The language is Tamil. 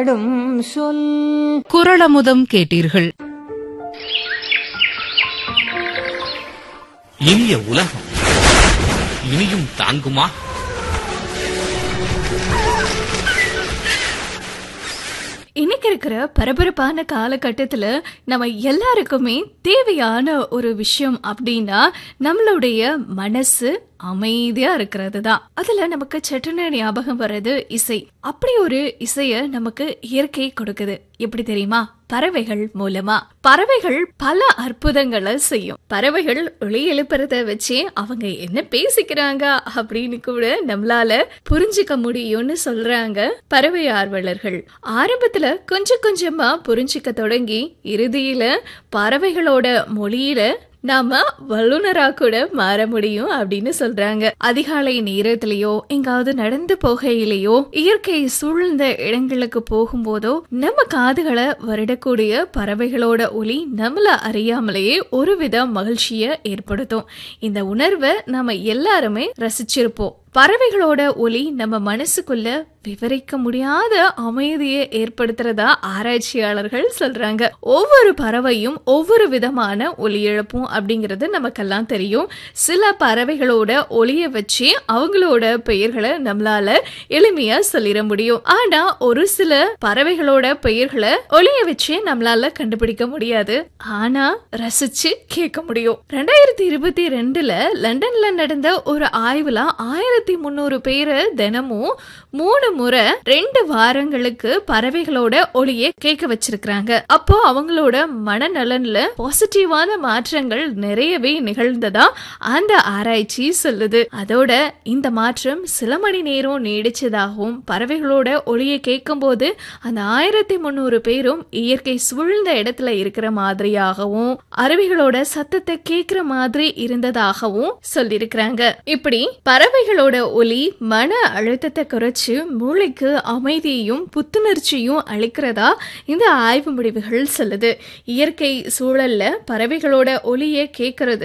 பாடும் சொல் குரளமுதம் கேட்டீர்கள் இனிய உலகம் இனியும் தாங்குமா இன்னைக்கு இருக்கிற பரபரப்பான காலகட்டத்துல நம்ம எல்லாருக்குமே தேவையான ஒரு விஷயம் அப்படின்னா நம்மளுடைய மனசு அமைதியா இருக்கிறது தான் அதுல நமக்கு சட்டுன ஞாபகம் வர்றது இசை அப்படி ஒரு இசைய நமக்கு இயற்கை கொடுக்குது எப்படி தெரியுமா பறவைகள் மூலமா பறவைகள் பல அற்புதங்களை செய்யும் பறவைகள் ஒளி எழுப்புறத வச்சே அவங்க என்ன பேசிக்கிறாங்க அப்படின்னு கூட நம்மளால புரிஞ்சுக்க முடியும்னு சொல்றாங்க பறவை ஆர்வலர்கள் ஆரம்பத்துல கொஞ்சம் கொஞ்சமா புரிஞ்சுக்க தொடங்கி இறுதியில பறவைகளோட மொழியில நாம வல்லுனரா கூட மாற முடியும் அப்படின்னு சொல்றாங்க அதிகாலை நேரத்திலேயோ எங்காவது நடந்து போகையிலேயோ இயற்கை சூழ்ந்த இடங்களுக்கு போகும்போதோ நம்ம காதுகளை வருடக்கூடிய பறவைகளோட ஒலி நம்மள அறியாமலேயே ஒருவித மகிழ்ச்சியை ஏற்படுத்தும் இந்த உணர்வை நாம எல்லாருமே ரசிச்சிருப்போம் பறவைகளோட ஒலி நம்ம மனசுக்குள்ள விவரிக்க முடியாத அமைதியை ஏற்படுத்துறதா ஆராய்ச்சியாளர்கள் சொல்றாங்க ஒவ்வொரு பறவையும் ஒவ்வொரு விதமான ஒலி எழுப்பும் அப்படிங்கிறது நமக்கெல்லாம் தெரியும் சில பறவைகளோட ஒலிய வச்சு அவங்களோட பெயர்களை நம்மளால எளிமையா சொல்லிட முடியும் ஆனா ஒரு சில பறவைகளோட பெயர்களை ஒலிய வச்சு நம்மளால கண்டுபிடிக்க முடியாது ஆனா ரசிச்சு கேட்க முடியும் ரெண்டாயிரத்தி இருபத்தி ரெண்டுல லண்டன்ல நடந்த ஒரு ஆய்வுல ஆயிரத்தி முந்நூறு பேரு தினமும் மூணு முறை ரெண்டு வாரங்களுக்கு பறவைகளோட ஒளியை கேட்க வச்சிருக்காங்க அப்போ அவங்களோட மனநலன்ல பாசிட்டிவான மாற்றங்கள் நிறையவே நிகழ்ந்ததா அந்த ஆராய்ச்சி சொல்லுது அதோட இந்த மாற்றம் சில மணி நேரம் நீடிச்சதாகவும் பறவைகளோட ஒளியை கேட்கும் போது அந்த ஆயிரத்தி முந்நூறு பேரும் இயற்கை சூழ்ந்த இடத்துல இருக்கிற மாதிரியாகவும் அருவிகளோட சத்தத்தை கேட்கிற மாதிரி இருந்ததாகவும் சொல்லியிருக்கிறாங்க இப்படி பறவைகளோட ஒலி மன அழுத்தத்தை குறைச்சு மூளைக்கு அமைதியையும் புத்துணர்ச்சியும் அளிக்கிறதா இந்த ஆய்வு முடிவுகள் சொல்லுது இயற்கை சூழல்ல பறவைகளோட ஒலியை கேட்கறது